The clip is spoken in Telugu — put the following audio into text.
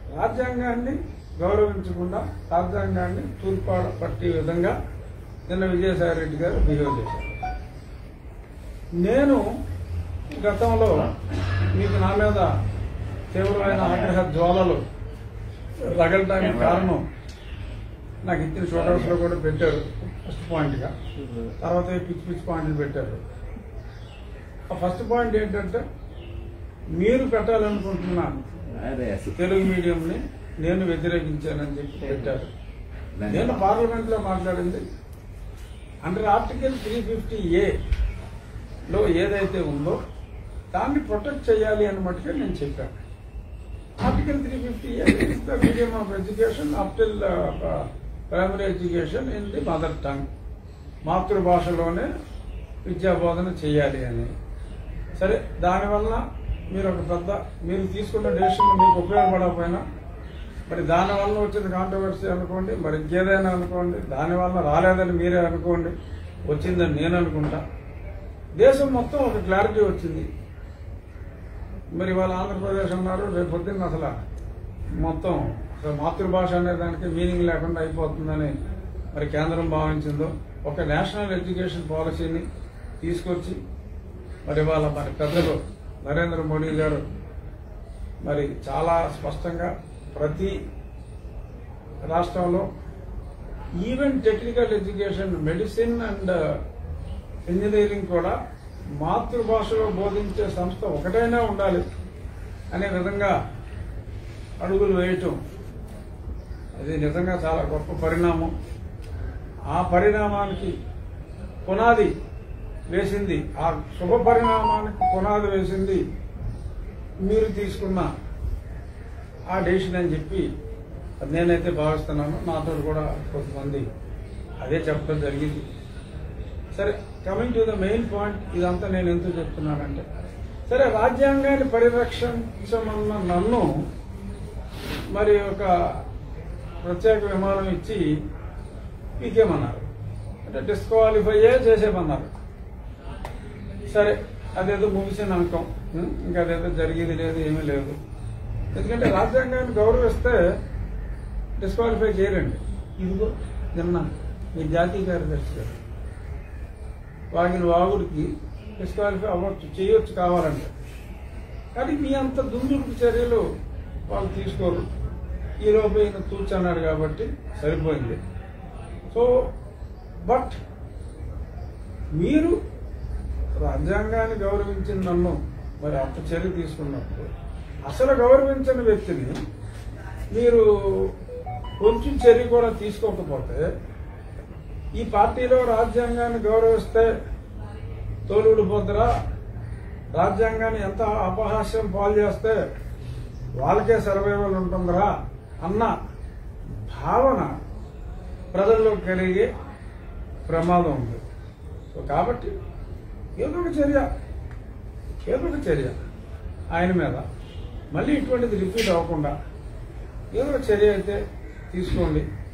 రాజ్యాంగాన్ని గౌరవించకుండా రాజ్యాంగాన్ని తూర్పాడ పట్టే విధంగా నిన్న విజయసాయి రెడ్డి గారు బిహేవ్ చేశారు నేను గతంలో మీకు నా మీద తీవ్రమైన ఆగ్రహ జ్వాలలు రగలడానికి కారణం నాకు ఇచ్చిన షోటౌస్ లో కూడా పెట్టారు ఫస్ట్ పాయింట్ గా తర్వాత ఈ పిచ్చి పిచ్చి పాయింట్లు పెట్టారు ఆ ఫస్ట్ పాయింట్ ఏంటంటే మీరు పెట్టాలనుకుంటున్న తెలుగు మీడియంని నేను వ్యతిరేకించానని చెప్పి పెట్టారు నేను పార్లమెంట్ లో మాట్లాడింది under article three fifty A లో ఏదైతే ఉందో దాన్ని ప్రొటెక్ట్ చేయాలి అని మట్టుగా నేను చెప్పాను article three fifty is the medium of education up till primary education in the mother tongue మాతృభాషలోనే విద్యా బోధన చేయాలి అని సరే దానివల్ల మీరు ఒక పెద్ద మీరు తీసుకున్న డెసిషన్ మీకు ఉపయోగపడకపోయినా మరి దానివల్ల వచ్చిన కాంట్రవర్సీ అనుకోండి మరి ఇంకేదైనా అనుకోండి దానివల్ల రాలేదని మీరే అనుకోండి వచ్చిందని నేను అనుకుంటా దేశం మొత్తం ఒక క్లారిటీ వచ్చింది మరి వాళ్ళ ఆంధ్రప్రదేశ్ అన్నారు రేపు పొద్దున్న అసలు మొత్తం అసలు మాతృభాష అనే దానికి మీనింగ్ లేకుండా అయిపోతుందని మరి కేంద్రం భావించిందో ఒక నేషనల్ ఎడ్యుకేషన్ పాలసీని తీసుకొచ్చి మరి వాళ్ళ మరి పెద్దలు నరేంద్ర మోడీ గారు మరి చాలా స్పష్టంగా ప్రతి రాష్ట్రంలో even technical education medicine and engineering కూడా మాతృభాషలో బోధించే సంస్థ ఒకటైనా ఉండాలి అనే విధంగా అడుగులు వేయటం అది నిజంగా చాలా గొప్ప పరిణామం ఆ పరిణామానికి పునాది వేసింది ఆ శుభ పరిణామానికి పునాది వేసింది మీరు తీసుకున్న ఆ డెసిషన్ అని చెప్పి అది నేనైతే భావిస్తున్నాను నాతో కూడా కొంతమంది అదే చెప్పడం జరిగింది సరే coming to the main point ఇదంతా నేను ఎందుకు చెప్తున్నానంటే సరే రాజ్యాంగాన్ని పరిరక్షించమన్న నన్ను మరి ఒక ప్రత్యేక విమానం ఇచ్చి పీకేమన్నారు అంటే డిస్క్వాలిఫైయే చేసేమన్నారు సరే అదేదో ముగిసిన అంకం ఉం? ఇంకా అదేదో జరిగేది లేదు ఏమీ లేదు ఎందుకంటే రాజ్యాంగాన్ని గౌరవిస్తే డిస్క్వాలిఫై చేయరండి ఇదిగో నిన్న మీ జాతీయ కార్యదర్శి గారు వాగిన వాగుడికి డిస్క్వాలిఫై అవ్వచ్చు చేయొచ్చు కావాలంటే కానీ మీ అంత దుందుడుకు చర్యలు వాళ్ళు తీసుకోరు ఈ లోపు ఈయన తూచన్నాడు కాబట్టి సరిపోయింది సో బట్ మీరు రాజ్యాంగాన్ని గౌరవించిన నన్ను మరి అంత చర్య తీసుకున్నప్పుడు అసలు గౌరవించని వ్యక్తిని మీరు కొంచెం చర్య కూడా తీసుకోకపోతే ఈ పార్టీలో రాజ్యాంగాన్ని గౌరవిస్తే తోలుడు పొద్దురా రాజ్యాంగాన్ని ఎంత అపహాస్యం పాలు చేస్తే వాళ్ళకే సర్వైవల్ ఉంటుందిరా అన్న భావన ప్రజల్లో కలిగే ప్రమాదం ఉంది సో కాబట్టి ఏదో ఒక చర్య ఏదో ఒక చర్య ఆయన మీద మళ్ళీ ఇటువంటిది రిపీట్ అవ్వకుండా ఏదో ఒక చర్య అయితే తీసుకోండి